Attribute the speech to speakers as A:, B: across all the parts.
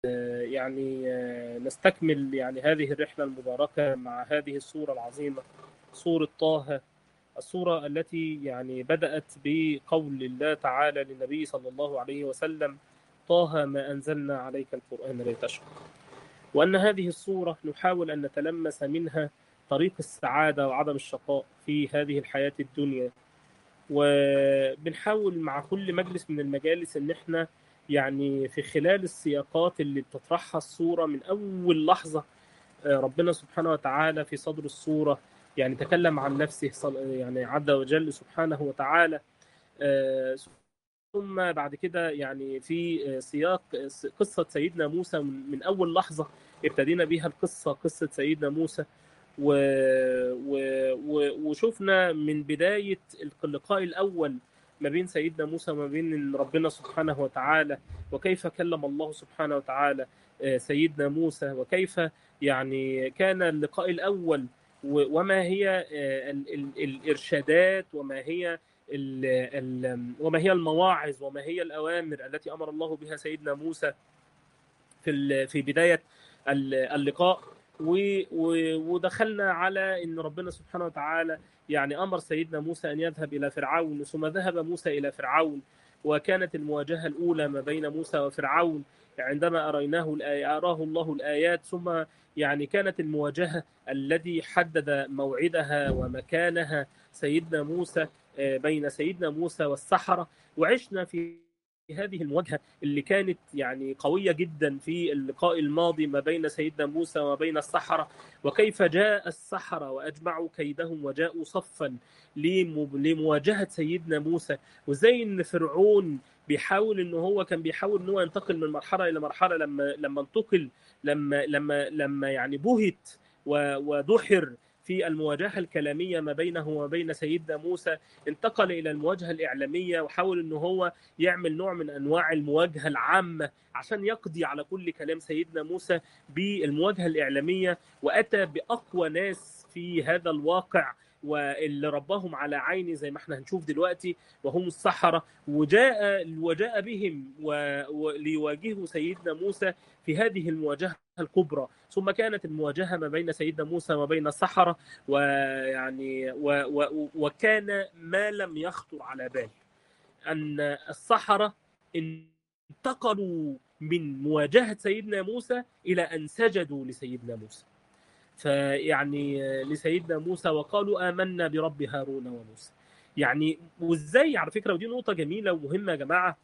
A: يعني نستكمل يعني هذه الرحلة المباركة مع هذه السورة العظيمة سورة طه السورة التي يعني بدأت بقول الله تعالى للنبي صلى الله عليه وسلم طه ما أنزلنا عليك القرآن لتشقى وأن هذه الصورة نحاول أن نتلمس منها طريق السعادة وعدم الشقاء في هذه الحياة الدنيا وبنحاول مع كل مجلس من المجالس ان احنا يعني في خلال السياقات اللي بتطرحها الصورة من أول لحظة ربنا سبحانه وتعالى في صدر الصورة يعني تكلم عن نفسه يعني عز وجل سبحانه وتعالى ثم بعد كده يعني في سياق قصة سيدنا موسى من أول لحظة ابتدينا بيها القصة قصة سيدنا موسى و... و... و... وشفنا من بداية اللقاء الأول ما بين سيدنا موسى وما بين ربنا سبحانه وتعالى وكيف كلم الله سبحانه وتعالى سيدنا موسى وكيف يعني كان اللقاء الأول وما هي الإرشادات وما هي ال ال وما هي المواعظ وما هي الأوامر التي أمر الله بها سيدنا موسى في في بداية اللقاء ودخلنا على ان ربنا سبحانه وتعالى يعني امر سيدنا موسى ان يذهب الى فرعون ثم ذهب موسى الى فرعون وكانت المواجهه الاولى ما بين موسى وفرعون عندما اريناه اراه الله الايات ثم يعني كانت المواجهه الذي حدد موعدها ومكانها سيدنا موسى بين سيدنا موسى والسحره وعشنا في هذه المواجهه اللي كانت يعني قويه جدا في اللقاء الماضي ما بين سيدنا موسى وبين السحره وكيف جاء السحره واجمعوا كيدهم وجاءوا صفا لمواجهه سيدنا موسى وزي ان فرعون بيحاول ان هو كان بيحاول ان هو ينتقل من مرحله الى مرحله لما لما انتقل لما لما لما يعني بهت ودحر في المواجهه الكلاميه ما بينه وبين سيدنا موسى انتقل الى المواجهه الاعلاميه وحاول ان هو يعمل نوع من انواع المواجهه العامه عشان يقضي على كل كلام سيدنا موسى بالمواجهه الاعلاميه واتى باقوى ناس في هذا الواقع واللي رباهم على عيني زي ما احنا هنشوف دلوقتي وهم السحرة وجاء وجاء بهم ليواجهوا سيدنا موسى في هذه المواجهة الكبرى ثم كانت المواجهة ما بين سيدنا موسى وبين السحرة ويعني و و وكان ما لم يخطر على بال أن السحرة انتقلوا من مواجهة سيدنا موسى إلى أن سجدوا لسيدنا موسى فيعني لسيدنا موسى وقالوا آمنا برب هارون وموسى يعني وازاي على فكره ودي نقطه جميله ومهمه يا جماعه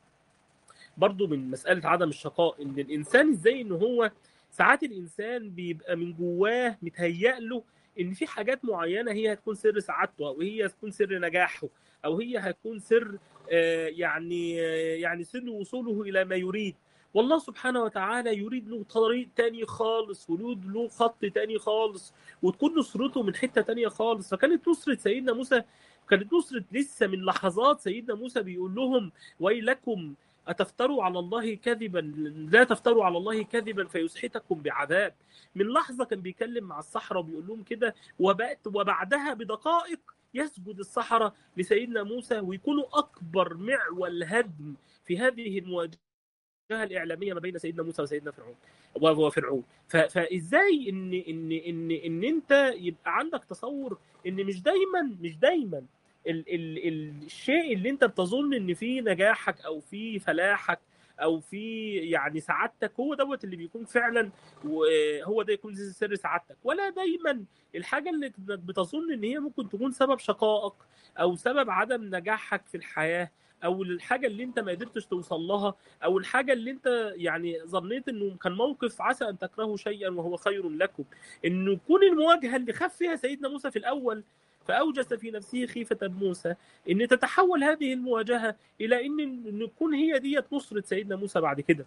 A: برضو من مساله عدم الشقاء ان الانسان ازاي ان هو ساعات الانسان بيبقى من جواه متهيأ له ان في حاجات معينه هي هتكون سر سعادته او هي هتكون سر نجاحه او هي هتكون سر يعني يعني سر وصوله الى ما يريد والله سبحانه وتعالى يريد له طريق تاني خالص ويريد له خط تاني خالص وتكون نصرته من حته تانيه خالص فكانت نصره سيدنا موسى كانت نصرة لسه من لحظات سيدنا موسى بيقول لهم ويلكم أتفتروا على الله كذبا لا تفتروا على الله كذبا فيسحتكم بعذاب من لحظة كان بيكلم مع الصحراء وبيقول لهم كده وبعدها بدقائق يسجد الصحراء لسيدنا موسى ويكونوا أكبر معول هدم في هذه المواجهة الاعلاميه ما بين سيدنا موسى وسيدنا فرعون وفرعون فازاي ان ان ان ان انت يبقى عندك تصور ان مش دايما مش دايما ال ال الشيء اللي انت بتظن ان فيه نجاحك او فيه فلاحك او في يعني سعادتك هو دوت اللي بيكون فعلا وهو ده يكون سر سعادتك ولا دايما الحاجه اللي بتظن ان هي ممكن تكون سبب شقائك او سبب عدم نجاحك في الحياه او الحاجه اللي انت ما قدرتش توصل لها او الحاجه اللي انت يعني ظنيت انه كان موقف عسى ان تكرهوا شيئا وهو خير لكم انه يكون المواجهه اللي خاف فيها سيدنا موسى في الاول فاوجس في نفسه خيفه موسى ان تتحول هذه المواجهه الى ان ان تكون هي ديت نصره سيدنا موسى بعد كده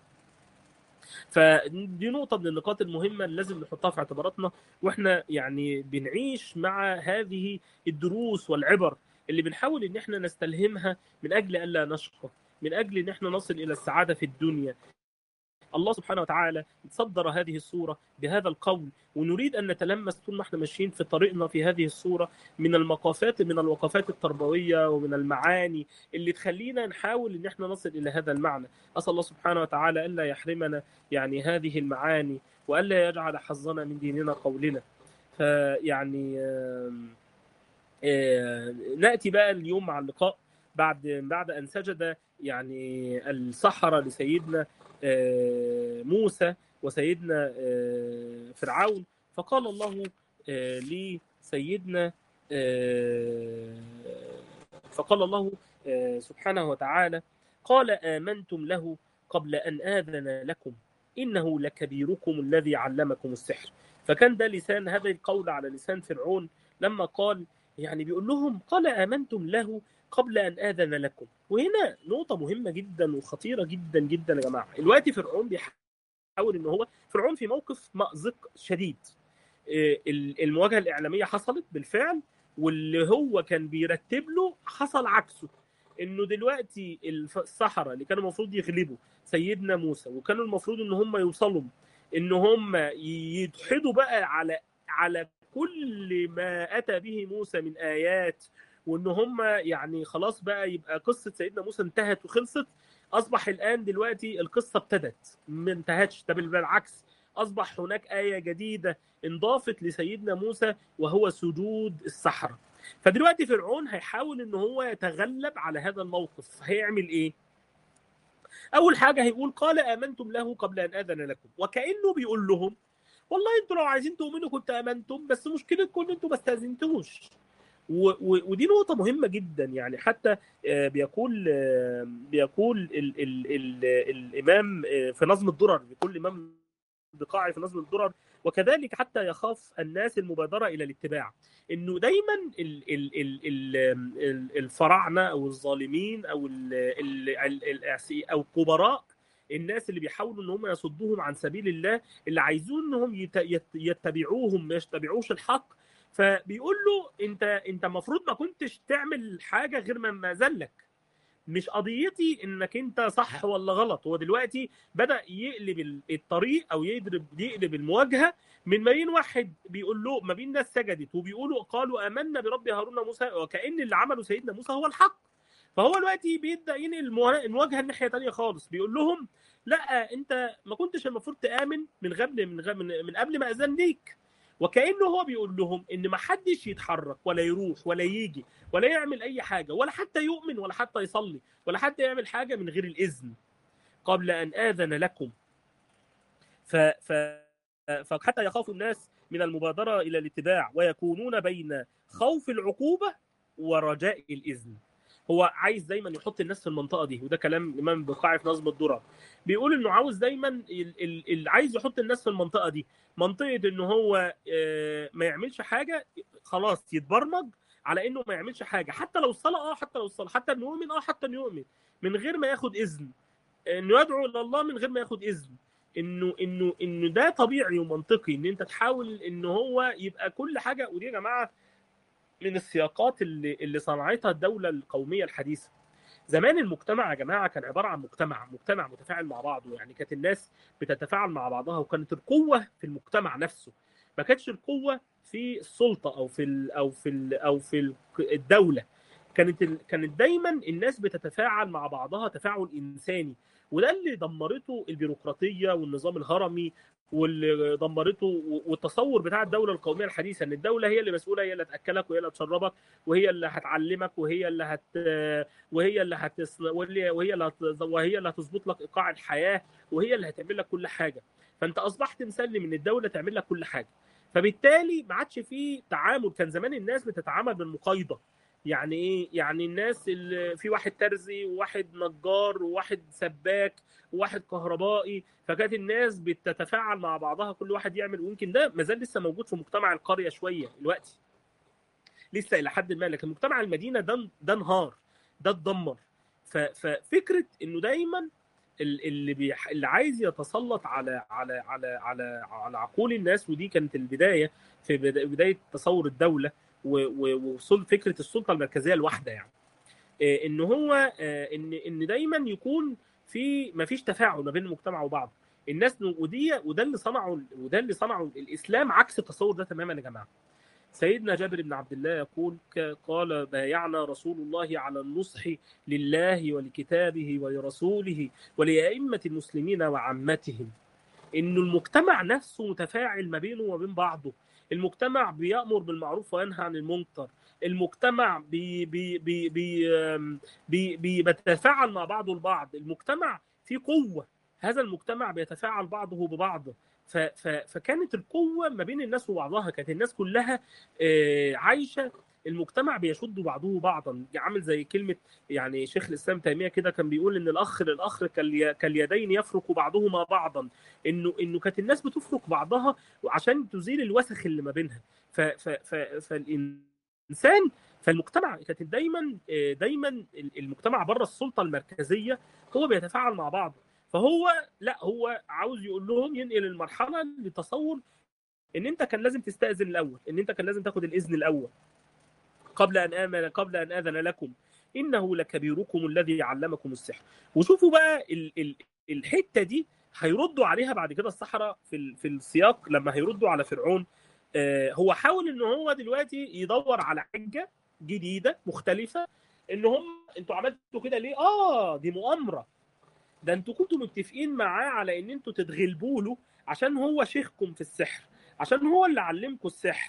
A: فدي نقطة من النقاط المهمة اللي لازم نحطها في اعتباراتنا واحنا يعني بنعيش مع هذه الدروس والعبر اللي بنحاول ان احنا نستلهمها من اجل الا نشقى من اجل ان احنا نصل الى السعاده في الدنيا الله سبحانه وتعالى صدر هذه الصورة بهذا القول ونريد أن نتلمس طول ما احنا ماشيين في طريقنا في هذه الصورة من المقافات من الوقفات التربوية ومن المعاني اللي تخلينا نحاول ان احنا نصل إلى هذا المعنى أسأل الله سبحانه وتعالى ألا يحرمنا يعني هذه المعاني وألا يجعل حظنا من ديننا قولنا فيعني نأتي بقى اليوم مع اللقاء بعد بعد أن سجد يعني السحرة لسيدنا موسى وسيدنا فرعون فقال الله لسيدنا فقال الله سبحانه وتعالى قال آمنتم له قبل أن آذن لكم إنه لكبيركم الذي علمكم السحر فكان ده لسان هذا القول على لسان فرعون لما قال يعني بيقول لهم قال آمنتم له قبل أن آذن لكم وهنا نقطة مهمة جدا وخطيرة جدا جدا يا جماعة الوقت فرعون بيحاول ان هو فرعون في موقف مأزق شديد المواجهة الإعلامية حصلت بالفعل واللي هو كان بيرتب له حصل عكسه انه دلوقتي السحرة اللي كانوا المفروض يغلبوا سيدنا موسى وكانوا المفروض ان هم يوصلوا ان هم يدحضوا بقى على على كل ما اتى به موسى من ايات وان هم يعني خلاص بقى يبقى قصه سيدنا موسى انتهت وخلصت اصبح الان دلوقتي القصه ابتدت ما انتهتش ده بالعكس اصبح هناك ايه جديده انضافت لسيدنا موسى وهو سجود السحره فدلوقتي فرعون هيحاول ان هو يتغلب على هذا الموقف هيعمل ايه اول حاجه هيقول قال امنتم له قبل ان اذن لكم وكانه بيقول لهم والله انتوا لو عايزين تؤمنوا كنت امنتم بس مشكلتكم ان انتوا ما استاذنتوش ودي نقطة مهمة جدا يعني حتى بيقول بيقول ال ال ال الإمام في نظم الدرر بيقول الإمام البقاعي في نظم الدرر وكذلك حتى يخاف الناس المبادرة إلى الاتباع إنه دايما ال ال ال ال الفراعنة أو الظالمين أو ال ال أو الكبراء الناس اللي بيحاولوا ان هم يصدوهم عن سبيل الله اللي عايزون انهم يتبعوهم ما يتبعوش الحق فبيقول له انت انت المفروض ما كنتش تعمل حاجه غير ما زلك مش قضيتي انك انت صح ولا غلط هو دلوقتي بدا يقلب الطريق او يضرب يقلب المواجهه من ما بين واحد بيقول له ما بين ناس سجدت وبيقولوا قالوا امنا برب هارون وموسى وكان اللي عمله سيدنا موسى هو الحق فهو دلوقتي بيبدا ينقل المواجهه الناحيه ثانيه خالص بيقول لهم لا انت ما كنتش المفروض تامن من قبل من, من, من قبل ما اذن ليك وكانه هو بيقول لهم ان ما حدش يتحرك ولا يروح ولا يجي ولا يعمل اي حاجه ولا حتى يؤمن ولا حتى يصلي ولا حتى يعمل حاجه من غير الاذن قبل ان اذن لكم ف ف فحتى يخاف الناس من المبادره الى الاتباع ويكونون بين خوف العقوبه ورجاء الاذن هو عايز دايما يحط الناس في المنطقه دي وده كلام الامام البقاعي في نظم الدرر بيقول انه عاوز دايما اللي عايز يحط الناس في المنطقه دي منطقه انه هو ما يعملش حاجه خلاص يتبرمج على انه ما يعملش حاجه حتى لو الصلاه اه حتى لو الصلاه حتى انه يؤمن اه حتى انه يؤمن من غير ما ياخد اذن انه يدعو الى الله من غير ما ياخد اذن انه انه انه ده طبيعي ومنطقي ان انت تحاول ان هو يبقى كل حاجه ودي يا جماعه من السياقات اللي اللي صنعتها الدوله القوميه الحديثه زمان المجتمع يا جماعه كان عباره عن مجتمع مجتمع متفاعل مع بعضه يعني كانت الناس بتتفاعل مع بعضها وكانت القوه في المجتمع نفسه ما كانتش القوه في السلطه او في ال او في ال او في الدوله كانت ال كانت دايما الناس بتتفاعل مع بعضها تفاعل انساني وده اللي دمرته البيروقراطيه والنظام الهرمي واللي دمرته والتصور بتاع الدوله القوميه الحديثه ان الدوله هي اللي مسؤوله هي اللي هتاكلك وهي اللي هتشربك وهي اللي هتعلمك وهي اللي هت وهي اللي هتس وهي اللي هت... وهي اللي هتظبط لك ايقاع الحياه وهي اللي هتعمل لك كل حاجه فانت اصبحت مسلم ان الدوله تعمل لك كل حاجه فبالتالي ما عادش في تعامل كان زمان الناس بتتعامل بالمقايضه يعني ايه يعني الناس اللي في واحد ترزي وواحد نجار وواحد سباك وواحد كهربائي فكانت الناس بتتفاعل مع بعضها كل واحد يعمل ويمكن ده ما زال لسه موجود في مجتمع القريه شويه دلوقتي لسه الى حد ما لكن مجتمع المدينه ده ده انهار ده اتدمر ففكره انه دايما اللي بيح... اللي عايز يتسلط على على على على على عقول الناس ودي كانت البدايه في بدايه تصور الدوله ووصول فكره السلطه المركزيه الواحده يعني ان هو ان ان دايما يكون في ما فيش تفاعل ما بين المجتمع وبعضه الناس ودي وده اللي صنعوا وده اللي صنعوا الاسلام عكس التصور ده تماما يا جماعه سيدنا جابر بن عبد الله يقول قال بايعنا رسول الله على النصح لله ولكتابه ولرسوله ولأئمة المسلمين وعامتهم إنه المجتمع نفسه متفاعل ما بينه وبين بعضه المجتمع بيأمر بالمعروف وينهى عن المنكر المجتمع بي بي بي بي بي بي بيتفاعل مع بعضه البعض المجتمع فيه قوة هذا المجتمع بيتفاعل بعضه ببعض ف ف فكانت القوة ما بين الناس وبعضها كانت الناس كلها عايشة المجتمع بيشد بعضه بعضا عامل زي كلمة يعني شيخ الإسلام تيمية كده كان بيقول إن الأخ للأخ كاليدين يفرق بعضهما بعضا إنه إنه كانت الناس بتفرق بعضها عشان تزيل الوسخ اللي ما بينها ف ف ف فالإنسان فالمجتمع كانت دايما دايما المجتمع بره السلطة المركزية هو بيتفاعل مع بعض فهو لا هو عاوز يقول لهم ينقل المرحله لتصور ان انت كان لازم تستاذن الاول ان انت كان لازم تاخد الاذن الاول قبل ان امن قبل ان اذن لكم انه لكبيركم الذي علمكم السحر وشوفوا بقى ال ال الحته دي هيردوا عليها بعد كده السحره في في السياق لما هيردوا على فرعون آه هو حاول ان هو دلوقتي يدور على حجه جديده مختلفه ان هم انتوا عملتوا كده ليه؟ اه دي مؤامره ده انتوا كنتوا متفقين معاه على ان انتوا تتغلبوا له عشان هو شيخكم في السحر عشان هو اللي علمكم السحر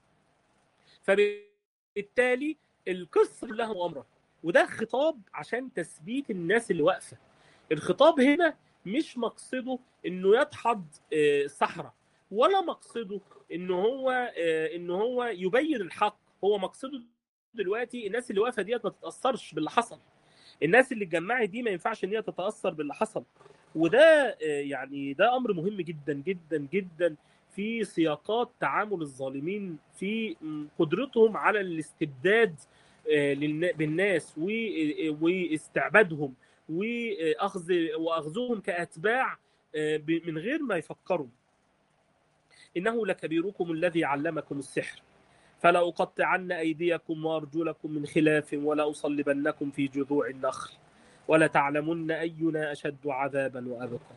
A: فبالتالي القصه كلها مؤامره وده خطاب عشان تثبيت الناس اللي واقفه الخطاب هنا مش مقصده انه يدحض السحره ولا مقصده ان هو ان هو يبين الحق هو مقصده دلوقتي الناس اللي واقفه ديت ما تتاثرش باللي حصل الناس اللي اتجمعت دي ما ينفعش ان هي تتاثر باللي حصل وده يعني ده امر مهم جدا جدا جدا في سياقات تعامل الظالمين في قدرتهم على الاستبداد بالناس واستعبادهم واخذ واخذهم كاتباع من غير ما يفكروا انه لكبيركم الذي علمكم السحر فلأقطعن أيديكم وأرجلكم من خلاف ولأصلبنكم في جذوع النخل ولتعلمن أينا أشد عذابا وأبقى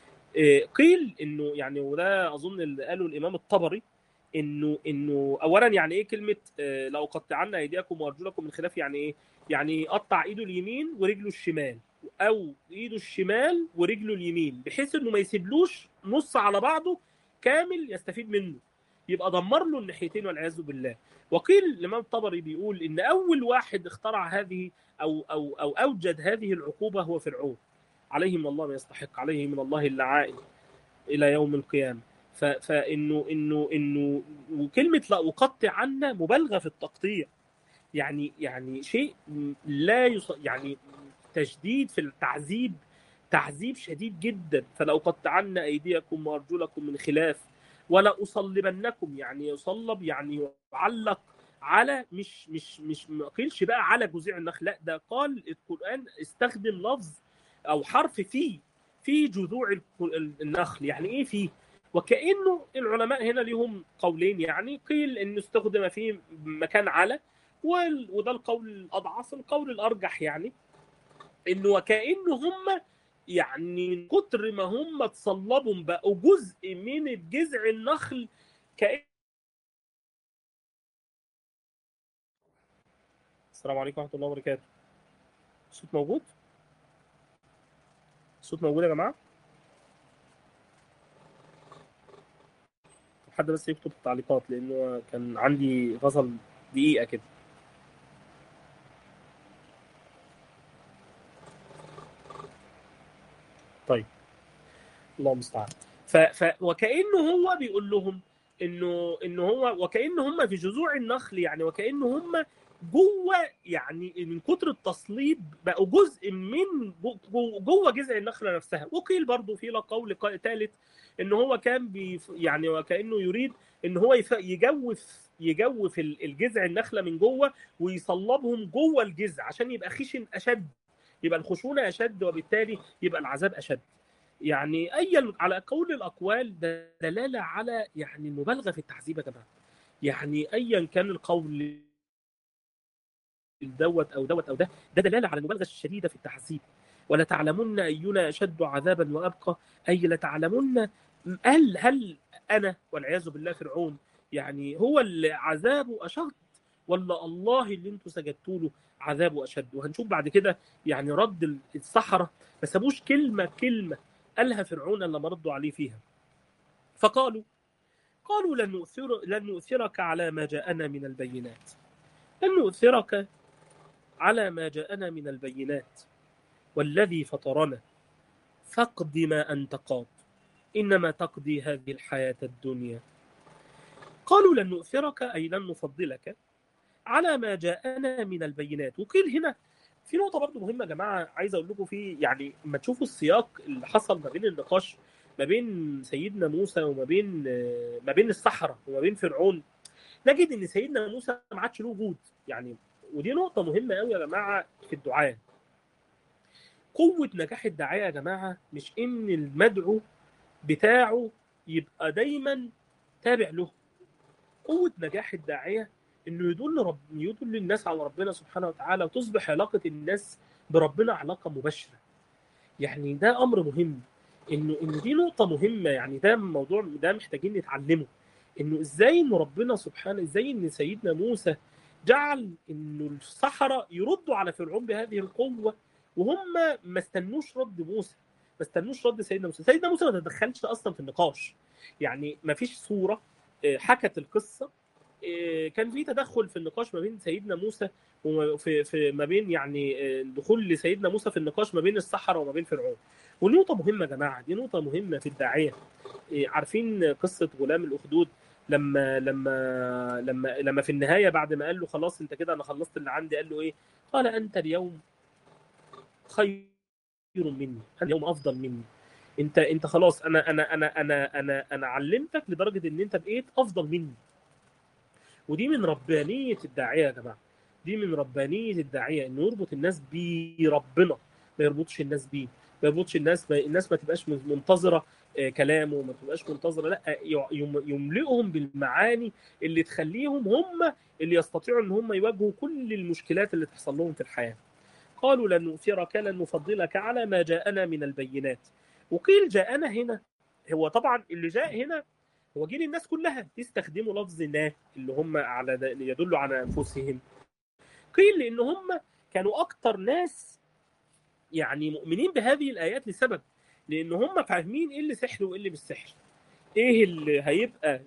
A: قيل انه يعني وده اظن اللي قاله الامام الطبري انه انه اولا يعني ايه كلمه لو قطعنا ايديكم وارجلكم من خلاف يعني ايه؟ يعني قطع ايده اليمين ورجله الشمال او ايده الشمال ورجله اليمين بحيث انه ما يسيبلوش نص على بعضه كامل يستفيد منه يبقى دمر له الناحيتين والعياذ بالله وقيل الامام الطبري بيقول ان اول واحد اخترع هذه او او او اوجد هذه العقوبه هو فرعون عليه من الله ما يستحق عليه من الله اللعائن الى يوم القيامه فانه انه انه وكلمه لا اقطع عنا مبالغه في التقطيع يعني يعني شيء لا يص... يعني تشديد في التعذيب تعذيب شديد جدا فلا اقطعن ايديكم وارجلكم من خلاف ولا اصلبنكم يعني يصلب يعني يعلق على مش مش مش ما قيلش بقى على جذوع النخل لا ده قال القران استخدم لفظ او حرف فيه في جذوع النخل يعني ايه فيه وكانه العلماء هنا لهم قولين يعني قيل انه استخدم في مكان على وده القول الاضعف القول الارجح يعني انه وكانه هم يعني من كتر ما هم تصلبوا بقوا جزء من جذع النخل كأن السلام عليكم ورحمه الله وبركاته الصوت موجود الصوت موجود يا جماعه حد بس يكتب التعليقات لانه كان عندي فصل دقيقه كده طيب الله المستعان ف... ف... وكانه هو بيقول لهم انه انه هو وكانه هم في جذوع النخل يعني وكانه هم جوه يعني من كتر التصليب بقوا جزء من جوه جذع النخله نفسها وقيل برضه في قول ثالث ان هو كان بي يعني وكانه يريد ان هو يجوف يجوف الجذع النخله من جوه ويصلبهم جوه الجذع عشان يبقى خشن اشد يبقى الخشونه اشد وبالتالي يبقى العذاب اشد يعني اي على قول الاقوال دلاله على يعني المبالغه في التعذيب يا جماعه يعني ايا كان القول دوت او دوت او ده ده دلاله على المبالغه الشديده في التعذيب ولتعلمن أينا أشد عذابا وأبقى أي لتعلمن هل هل أنا والعياذ بالله فرعون يعني هو اللي عذابه أشد ولا الله اللي انتوا سجدتوا له عذابه أشد وهنشوف بعد كده يعني رد السحرة ما سابوش كلمة كلمة قالها فرعون لما ردوا عليه فيها فقالوا قالوا لن, نؤثر لن نؤثرك على ما جاءنا من البينات لن نؤثرك على ما جاءنا من البينات والذي فطرنا فاقض ما أنت قاض إنما تقضي هذه الحياة الدنيا قالوا لن نؤثرك أي لن نفضلك على ما جاءنا من البينات وقيل هنا في نقطة برضو مهمة يا جماعة عايز أقول لكم في يعني ما تشوفوا السياق اللي حصل ما بين النقاش ما بين سيدنا موسى وما بين ما بين السحرة وما بين فرعون نجد إن سيدنا موسى ما عادش له وجود يعني ودي نقطة مهمة قوي يا جماعة في الدعاء قوة نجاح الداعية يا جماعة مش إن المدعو بتاعه يبقى دايما تابع له قوة نجاح الداعية انه يدل رب يدل الناس على ربنا سبحانه وتعالى وتصبح علاقة الناس بربنا علاقة مباشرة يعني ده امر مهم انه ان دي نقطة مهمة يعني ده موضوع ده محتاجين نتعلمه انه ازاي ان ربنا سبحانه ازاي ان سيدنا موسى جعل انه السحرة يردوا على فرعون بهذه القوة وهم ما استنوش رد موسى ما استنوش رد سيدنا موسى سيدنا موسى ما تدخلش اصلا في النقاش يعني ما فيش صورة حكت القصة كان في تدخل في النقاش ما بين سيدنا موسى وفي في ما بين يعني دخول لسيدنا موسى في النقاش ما بين السحرة وما بين فرعون ونقطة مهمة يا جماعة دي نقطة مهمة في الداعية عارفين قصة غلام الأخدود لما لما لما لما في النهاية بعد ما قال له خلاص أنت كده أنا خلصت اللي عندي قال له إيه؟ قال أنت اليوم خير مني اليوم أفضل مني انت انت خلاص انا انا انا انا انا انا علمتك لدرجه ان انت بقيت افضل مني ودي من ربانيه الداعيه يا جماعه دي من ربانيه الداعيه انه يربط الناس بربنا ما يربطش الناس بيه ما يربطش الناس ما الناس ما تبقاش منتظره كلامه ما تبقاش منتظره لا يملئهم بالمعاني اللي تخليهم هم اللي يستطيعوا ان هم يواجهوا كل المشكلات اللي تحصل لهم في الحياه قالوا لن نؤثرك لن نفضلك على ما جاءنا من البينات وقيل جاءنا هنا هو طبعا اللي جاء هنا هو جيل الناس كلها يستخدموا لفظ نا اللي هم على يدلوا على انفسهم قيل لان هم كانوا اكتر ناس يعني مؤمنين بهذه الايات لسبب لان هم فاهمين ايه اللي سحر وايه اللي مش سحر ايه اللي هيبقى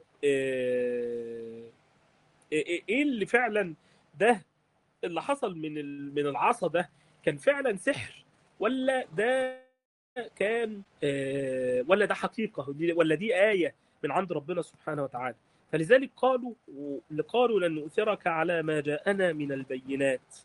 A: ايه اللي فعلا ده اللي حصل من من العصا ده كان فعلا سحر ولا ده كان ولا ده حقيقة ولا دي آية من عند ربنا سبحانه وتعالى فلذلك قالوا قالوا لن نؤثرك على ما جاءنا من البينات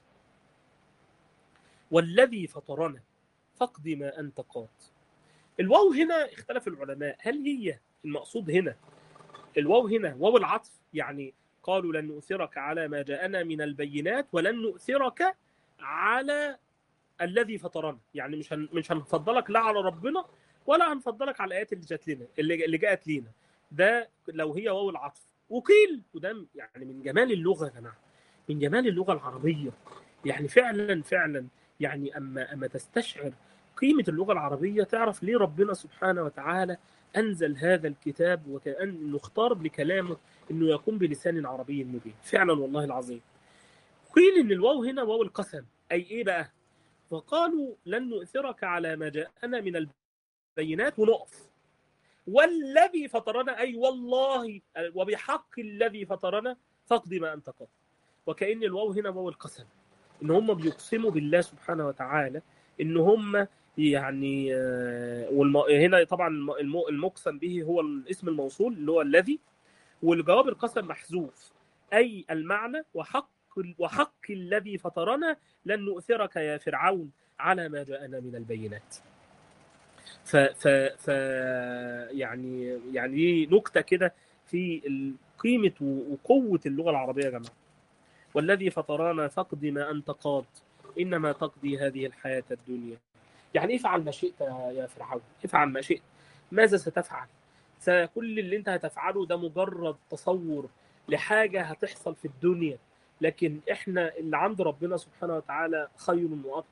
A: والذي فطرنا فاقض ما أنت قاض الواو هنا اختلف العلماء هل هي المقصود هنا الواو هنا واو العطف يعني قالوا لن نؤثرك على ما جاءنا من البينات ولن نؤثرك على الذي فطرنا يعني مش هن... مش هنفضلك لا على ربنا ولا هنفضلك على الايات اللي جات لنا اللي, اللي جاءت لينا ده لو هي واو العطف وقيل وده يعني من جمال اللغه يا جماعه من جمال اللغه العربيه يعني فعلا فعلا يعني اما اما تستشعر قيمه اللغه العربيه تعرف ليه ربنا سبحانه وتعالى انزل هذا الكتاب وكان نختار بكلامه انه يكون بلسان عربي مبين فعلا والله العظيم قيل ان الواو هنا واو القسم اي ايه بقى فقالوا لن نؤثرك على ما جاءنا من البينات ونقف والذي فطرنا أي والله وبحق الذي فطرنا فاقض ما أنت قاض وكأن الواو هنا واو القسم إن هم بيقسموا بالله سبحانه وتعالى إن هم يعني والم... هنا طبعا المقسم به هو الاسم الموصول اللي هو الذي والجواب القسم محذوف أي المعنى وحق وحق الذي فطرنا لن نؤثرك يا فرعون على ما جاءنا من البينات ف, ف, ف يعني يعني دي نكته كده في قيمه وقوه اللغه العربيه يا جماعه والذي فطرنا فاقض ما انت قاض انما تقضي هذه الحياه الدنيا يعني افعل ما شئت يا فرعون افعل ما شئت ماذا ستفعل كل اللي انت هتفعله ده مجرد تصور لحاجه هتحصل في الدنيا لكن احنا اللي عند ربنا سبحانه وتعالى خير وابقى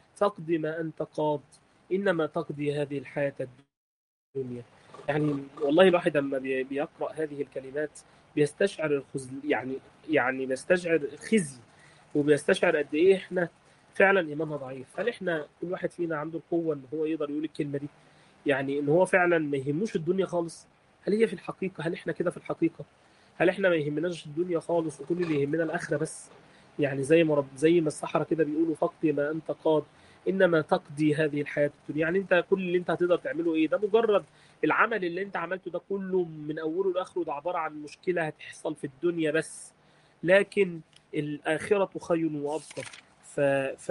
A: فاقض ما أنت قاض إنما تقضي هذه الحياة الدنيا يعني والله الواحد لما بي- بيقرأ هذه الكلمات بيستشعر الخزي يعني يعني بيستشعر خزي وبيستشعر قد ايه احنا فعلا ايماننا ضعيف هل احنا كل واحد فينا عنده القوه ان هو يقدر يقول الكلمه دي يعني ان هو فعلا ما يهموش الدنيا خالص هل هي في الحقيقه هل احنا كده في الحقيقه هل احنا ما يهمناش الدنيا خالص وكل اللي يهمنا الاخره بس يعني زي ما رب زي ما الصحراء كده بيقولوا فقدي ما انت قاد انما تقضي هذه الحياه الدنيا يعني انت كل اللي انت هتقدر تعمله ايه ده مجرد العمل اللي انت عملته ده كله من اوله لاخره ده عباره عن مشكله هتحصل في الدنيا بس لكن الآخرة خير وأبقى ف...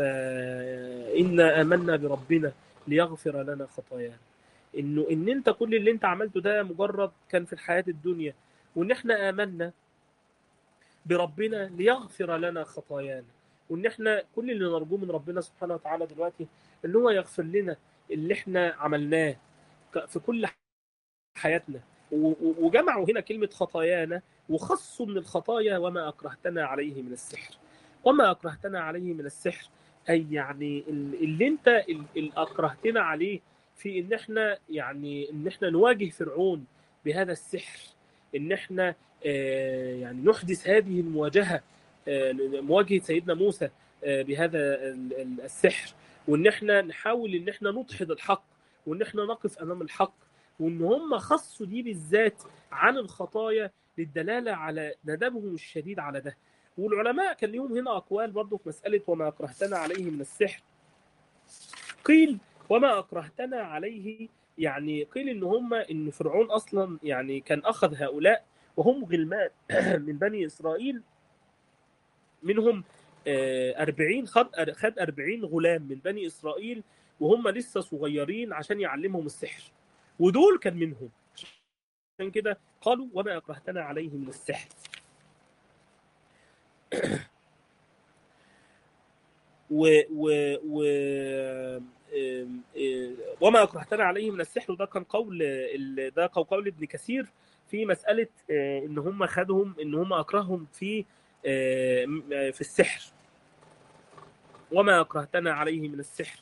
A: فإنا آمنا بربنا ليغفر لنا خطايانا إنه إن أنت كل اللي أنت عملته ده مجرد كان في الحياة الدنيا وإن إحنا آمنا بربنا ليغفر لنا خطايانا وإن إحنا كل اللي نرجوه من ربنا سبحانه وتعالى دلوقتي إن هو يغفر لنا اللي إحنا عملناه ك- في كل حياتنا و- و- وجمعوا هنا كلمة خطايانا وخصوا من الخطايا وما أكرهتنا عليه من السحر وما أكرهتنا عليه من السحر أي يعني ال- اللي أنت ال- اللي أكرهتنا عليه في إن إحنا يعني إن إحنا نواجه فرعون بهذا السحر إن إحنا آه، يعني نحدث هذه المواجهة آه، مواجهة سيدنا موسى آه، بهذا ال- ال- السحر وإن إحنا نحاول إن إحنا ندحض الحق وإن إحنا نقف أمام الحق وإن هم خصوا دي بالذات عن الخطايا للدلالة على ندبهم الشديد على ده والعلماء كان ليهم هنا أقوال برضه في مسألة وما أكرهتنا عليه من السحر قيل وما أكرهتنا عليه يعني قيل إن هم إن فرعون أصلا يعني كان أخذ هؤلاء وهم غلمان من بني إسرائيل منهم آه، 40 خد خد 40 غلام من بني إسرائيل وهم لسه صغيرين عشان يعلمهم السحر ودول كان منهم عشان كده قالوا وما أكرهتنا عليه من السحر و و و آم، آم، وما أكرهتنا عليه من السحر وده كان قول ال- ده قول قول ابن كثير في مسألة آه، إن هم خدهم إن هم أكرههم في آه، م- آه، في السحر وما أكرهتنا عليه من السحر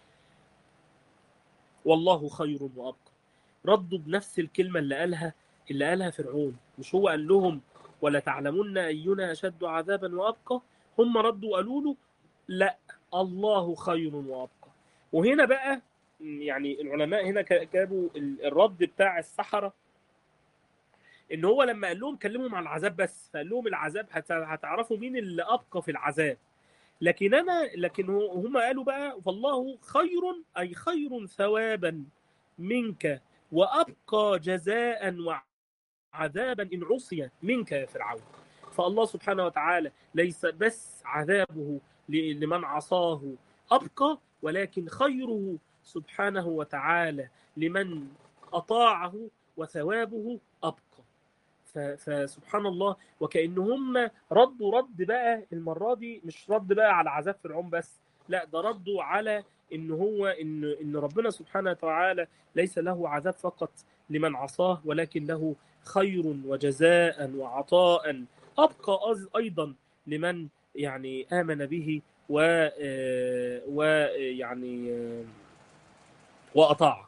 A: والله خير وأبقى ردوا بنفس الكلمة اللي قالها اللي قالها فرعون مش هو قال لهم ولا تعلمن أينا أشد عذابا وأبقى هم ردوا قالوا له لا الله خير وأبقى وهنا بقى يعني العلماء هنا ك- جابوا ال- الرد بتاع السحرة ان هو لما قال لهم كلمهم عن العذاب بس فقال لهم العذاب هت- هتعرفوا مين اللي ابقى في العذاب لكن انا لكن هو- هم قالوا بقى فالله خير اي خير ثوابا منك وابقى جزاء وعذابا ان عصي منك يا فرعون فالله سبحانه وتعالى ليس بس عذابه ل- لمن عصاه ابقى ولكن خيره سبحانه وتعالى لمن اطاعه وثوابه ابقى ف- فسبحان الله وكأن هم ردوا رد بقى المرة دي مش رد بقى على عذاب فرعون بس لا ده ردوا على ان هو ان ان ربنا سبحانه وتعالى ليس له عذاب فقط لمن عصاه ولكن له خير وجزاء وعطاء ابقى أز- ايضا لمن يعني امن به و آه، ويعني آه، واطاعه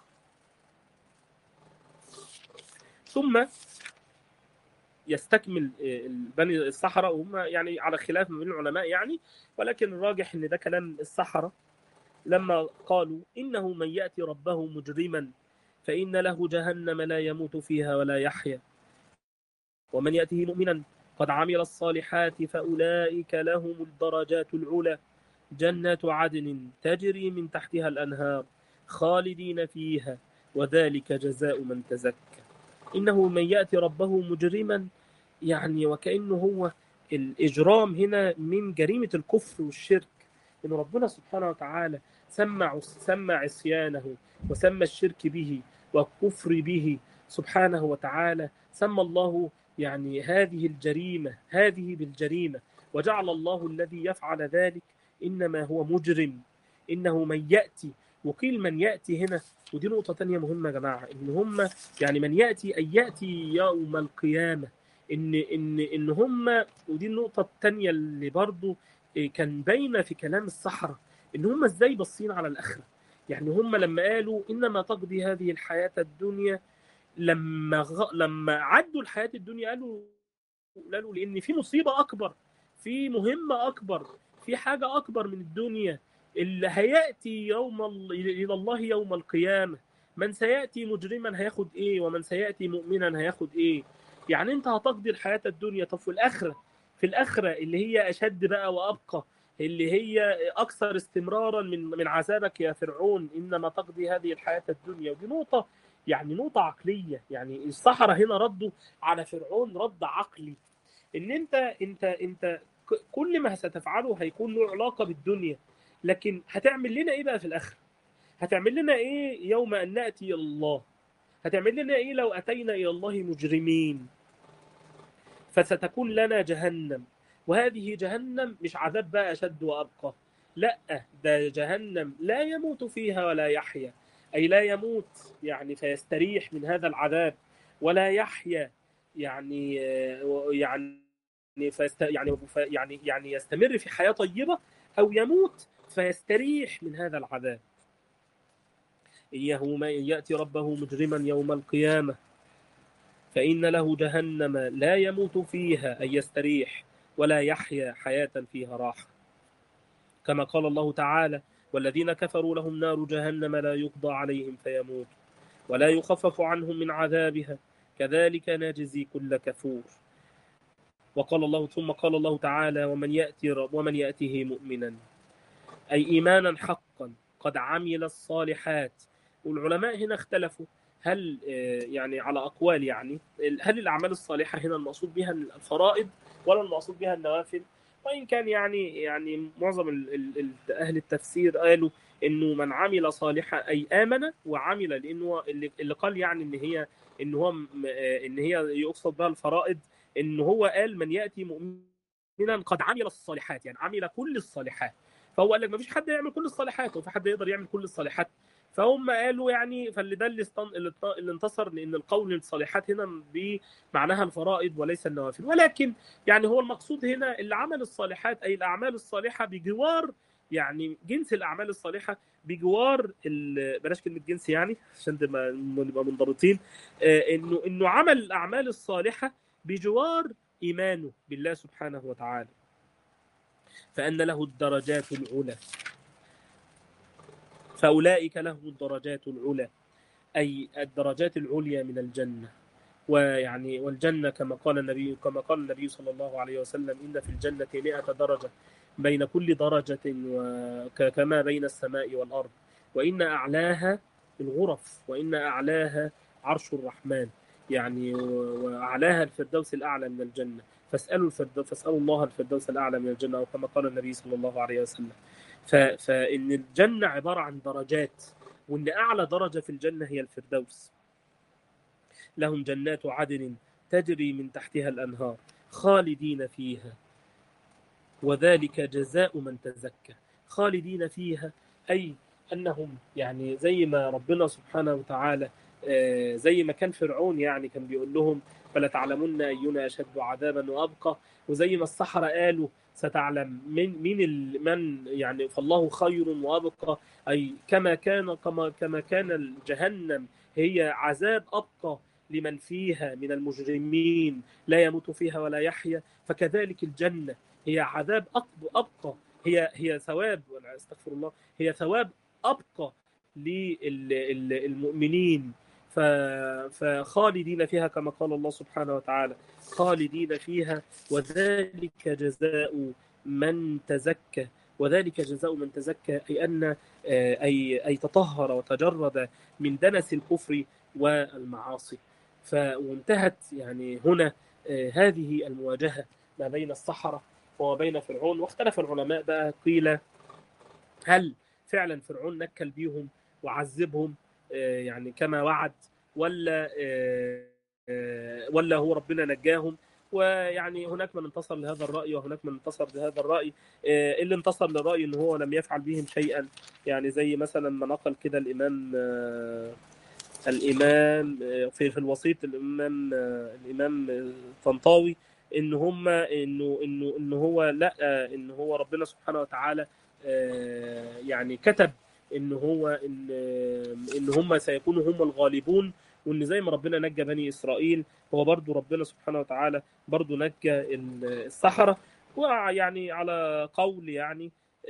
A: ثم يستكمل بني الصحراء وهم يعني على خلاف ما بين العلماء يعني ولكن الراجح ان ده كلام الصحراء لما قالوا انه من ياتي ربه مجرما فان له جهنم لا يموت فيها ولا يحيا ومن ياته مؤمنا قد عمل الصالحات فاولئك لهم الدرجات العلى جنات عدن تجري من تحتها الانهار خالدين فيها وذلك جزاء من تزكى إنه من يأتي ربه مجرما يعني وكأنه هو الإجرام هنا من جريمة الكفر والشرك إن ربنا سبحانه وتعالى سمع سمى عصيانه وسمى الشرك به والكفر به سبحانه وتعالى سمى الله يعني هذه الجريمة هذه بالجريمة وجعل الله الذي يفعل ذلك إنما هو مجرم إنه من يأتي وقيل من يأتي هنا ودي نقطة تانية مهمة يا جماعة إن هم يعني من يأتي أي يأتي يوم القيامة إن إن إن هم ودي النقطة التانية اللي برضو كان باينة في كلام السحرة ان هم ازاي باصين على الاخره يعني هم لما قالوا انما تقضي هذه الحياه الدنيا لما غ... لما عدوا الحياه الدنيا قالوا قالوا لان في مصيبه اكبر في مهمه اكبر في حاجه اكبر من الدنيا اللي هياتي يوم ال... الى الله يوم القيامه من سياتي مجرما هياخد ايه ومن سياتي مؤمنا هياخد ايه يعني انت هتقضي الحياه الدنيا طب في الاخره في الاخره اللي هي اشد بقى وابقى اللي هي اكثر استمرارا من من عذابك يا فرعون انما تقضي هذه الحياه الدنيا ودي نقطه يعني نقطه عقليه يعني السحره هنا ردوا على فرعون رد عقلي ان انت انت انت كل ما ستفعله هيكون له علاقه بالدنيا لكن هتعمل لنا ايه بقى في الاخره هتعمل لنا ايه يوم ان ناتي الى الله هتعمل لنا ايه لو اتينا الى الله مجرمين فستكون لنا جهنم وهذه جهنم مش عذاب بقى اشد وابقى لا ده جهنم لا يموت فيها ولا يحيا اي لا يموت يعني فيستريح من هذا العذاب ولا يحيا يعني يعني فيست يعني يعني يعني يستمر في حياه طيبه او يموت فيستريح من هذا العذاب إنه من يأتي ربه مجرما يوم القيامة فإن له جهنم لا يموت فيها أي يستريح ولا يحيا حياة فيها راحة كما قال الله تعالى والذين كفروا لهم نار جهنم لا يقضى عليهم فيموت ولا يخفف عنهم من عذابها كذلك نجزي كل كفور وقال الله ثم قال الله تعالى ومن يأتي رب ومن يأته مؤمنا أي إيمانا حقا قد عمل الصالحات والعلماء هنا اختلفوا هل يعني على أقوال يعني هل الأعمال الصالحة هنا المقصود بها الفرائض ولا المقصود بها النوافل وإن كان يعني يعني معظم أهل التفسير قالوا إنه من عمل صالحا أي آمن وعمل لأنه اللي قال يعني إن هي إن هو إن هي يقصد بها الفرائض إن هو قال من يأتي مؤمنا قد عمل الصالحات يعني عمل كل الصالحات فهو قال لك ما فيش حد يعمل كل الصالحات وفي حد يقدر يعمل كل الصالحات فهم قالوا يعني فاللي ده اللي, استن... اللي انتصر لان القول الصالحات هنا بمعناها الفرائض وليس النوافل ولكن يعني هو المقصود هنا اللي عمل الصالحات اي الاعمال الصالحه بجوار يعني جنس الاعمال الصالحه بجوار ال... بلاش كلمه جنس يعني عشان نبقى منضبطين آه انه انه عمل الاعمال الصالحه بجوار ايمانه بالله سبحانه وتعالى فان له الدرجات العلى فأولئك لهم الدرجات العلى أي الدرجات العليا من الجنة ويعني والجنة كما قال النبي كما قال النبي صلى الله عليه وسلم إن في الجنة 100 درجة بين كل درجة كما بين السماء والأرض وإن أعلاها الغرف وإن أعلاها عرش الرحمن يعني وأعلاها الفردوس الأعلى من الجنة فاسألوا الفردوس فاسألوا الله الفردوس الأعلى من الجنة أو كما قال النبي صلى الله عليه وسلم فإن الجنة عبارة عن درجات وإن أعلى درجة في الجنة هي الفردوس لهم جنات عدن تجري من تحتها الأنهار خالدين فيها وذلك جزاء من تزكى خالدين فيها أي أنهم يعني زي ما ربنا سبحانه وتعالى زي ما كان فرعون يعني كان بيقول لهم فلا تعلمن أينا أشد عذابا وأبقى وزي ما السحرة قالوا ستعلم من مين من يعني فالله خير وابقى اي كما كان كما كما كان جهنم هي عذاب ابقى لمن فيها من المجرمين لا يموت فيها ولا يحيا فكذلك الجنه هي عذاب ابقى هي هي ثواب استغفر الله هي ثواب ابقى للمؤمنين فخالدين فيها كما قال الله سبحانه وتعالى خالدين فيها وذلك جزاء من تزكى وذلك جزاء من تزكى أي أن أي أي تطهر وتجرد من دنس الكفر والمعاصي فانتهت يعني هنا هذه المواجهة ما بين الصحراء وما بين فرعون واختلف العلماء بقى قيل هل فعلا فرعون نكل بيهم وعذبهم يعني كما وعد ولا ولا هو ربنا نجاهم ويعني هناك من انتصر لهذا الرأي وهناك من انتصر لهذا الرأي اللي انتصر للرأي ان هو لم يفعل بهم شيئا يعني زي مثلا ما نقل كده الإمام الإمام في في الوسيط الإمام الإمام طنطاوي ان هم انه انه ان هو لا ان هو ربنا سبحانه وتعالى يعني كتب ان هو ان ان هم سيكونوا هم الغالبون وان زي ما ربنا نجى بني اسرائيل هو برضو ربنا سبحانه وتعالى برضو نجى السحرة ويعني على قول يعني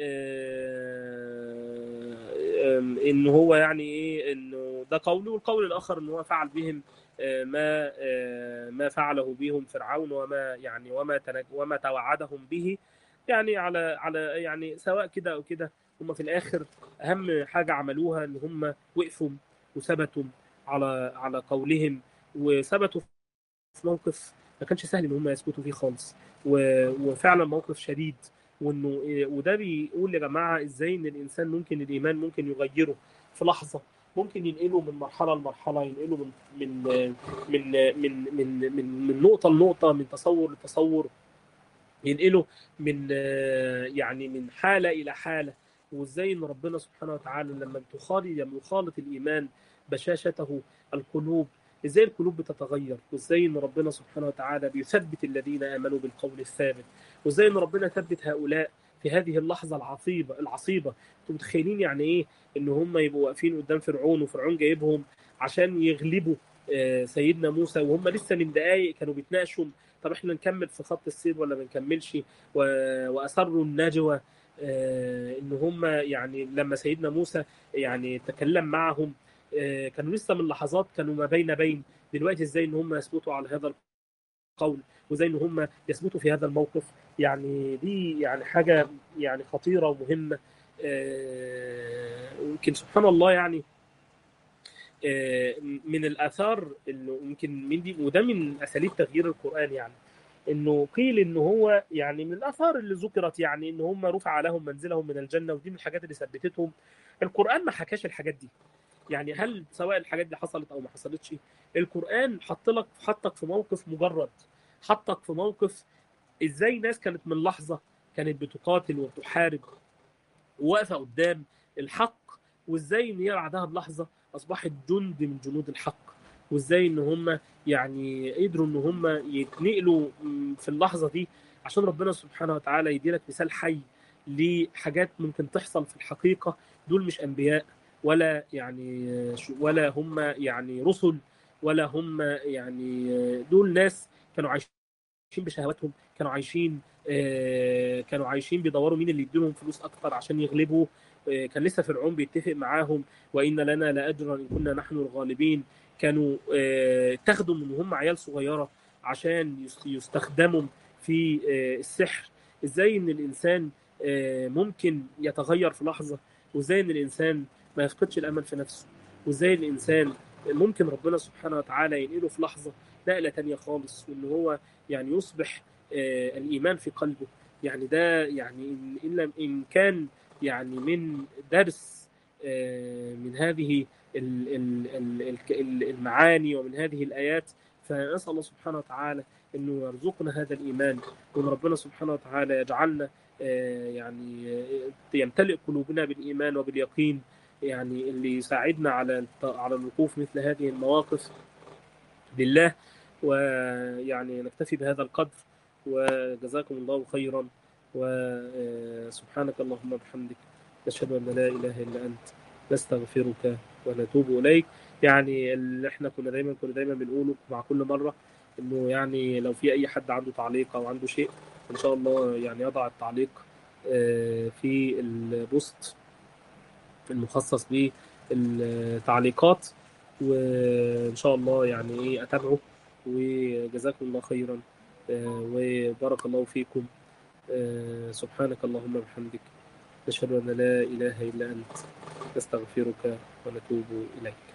A: ان هو يعني ايه انه ده قول والقول الاخر ان هو فعل بهم ما ما فعله بهم فرعون وما يعني وما وما توعدهم به يعني على على يعني سواء كده او كده هم في الاخر اهم حاجه عملوها ان هم وقفوا وثبتوا على على قولهم وثبتوا في موقف ما كانش سهل ان هم يثبتوا فيه خالص وفعلا موقف شديد وانه وده بيقول يا جماعه ازاي ان الانسان ممكن الايمان ممكن يغيره في لحظه ممكن ينقله من مرحله لمرحله ينقله من من من من من من, من نقطه لنقطه من تصور لتصور ينقله من يعني من حاله الى حاله وازاي ان ربنا سبحانه وتعالى لما تخالط لما يخالط الايمان بشاشته القلوب ازاي القلوب بتتغير وازاي ان ربنا سبحانه وتعالى بيثبت الذين امنوا بالقول الثابت وازاي ان ربنا ثبت هؤلاء في هذه اللحظه العصيبه العصيبه انتم متخيلين يعني ايه ان هم يبقوا واقفين قدام فرعون وفرعون جايبهم عشان يغلبوا سيدنا موسى وهم لسه من دقائق كانوا بيتناقشوا طب احنا نكمل في خط السير ولا ما نكملش واسروا النجوى ان هم يعني لما سيدنا موسى يعني تكلم معهم كانوا لسه من لحظات كانوا ما بين بين دلوقتي ازاي ان هم يثبتوا على هذا القول وازاي ان هم يثبتوا في هذا الموقف يعني دي يعني حاجه يعني خطيره ومهمه يمكن سبحان الله يعني من الاثار انه يمكن من دي وده من اساليب تغيير القران يعني انه قيل ان هو يعني من الاثار اللي ذكرت يعني ان هم رفع لهم منزلهم من الجنه ودي من الحاجات اللي ثبتتهم القران ما حكاش الحاجات دي يعني هل سواء الحاجات دي حصلت او ما حصلتش القران حط لك حطك في موقف مجرد حطك في موقف ازاي ناس كانت من لحظه كانت بتقاتل وتحارب وواقفه قدام الحق وازاي ان هي بعدها بلحظه اصبحت جند من جنود الحق وازاي ان هم يعني قدروا ان هم يتنقلوا في اللحظه دي عشان ربنا سبحانه وتعالى يديلك مثال حي لحاجات ممكن تحصل في الحقيقه دول مش انبياء ولا يعني ولا هم يعني رسل ولا هم يعني دول ناس كانوا عايشين بشهواتهم كانوا عايشين كانوا عايشين بيدوروا مين اللي يديلهم فلوس اكتر عشان يغلبوا كان لسه فرعون بيتفق معاهم وان لنا لاجرا ان كنا نحن الغالبين كانوا اتخذوا من هم عيال صغيره عشان يستخدموا في السحر ازاي ان الانسان ممكن يتغير في لحظه وازاي ان الانسان ما يفقدش الامل في نفسه وازاي الانسان ممكن ربنا سبحانه وتعالى ينقله في لحظه نقله تانية خالص وان هو يعني يصبح الايمان في قلبه يعني ده يعني ان ان كان يعني من درس من هذه المعاني ومن هذه الايات فنسال الله سبحانه وتعالى انه يرزقنا هذا الايمان وان ربنا سبحانه وتعالى يجعلنا يعني يمتلئ قلوبنا بالايمان وباليقين يعني اللي يساعدنا على على الوقوف مثل هذه المواقف لله ويعني نكتفي بهذا القدر وجزاكم الله خيرا وسبحانك اللهم وبحمدك نشهد ان لا اله الا انت نستغفرك ونتوب اليك يعني اللي احنا كنا دايما كنا دايما بنقوله مع كل مره انه يعني لو في اي حد عنده تعليق او عنده شيء ان شاء الله يعني يضع التعليق في البوست المخصص بالتعليقات وان شاء الله يعني ايه اتابعه وجزاكم الله خيرا وبارك الله فيكم سبحانك اللهم وبحمدك نشهد ان لا اله الا انت نستغفرك ونتوب اليك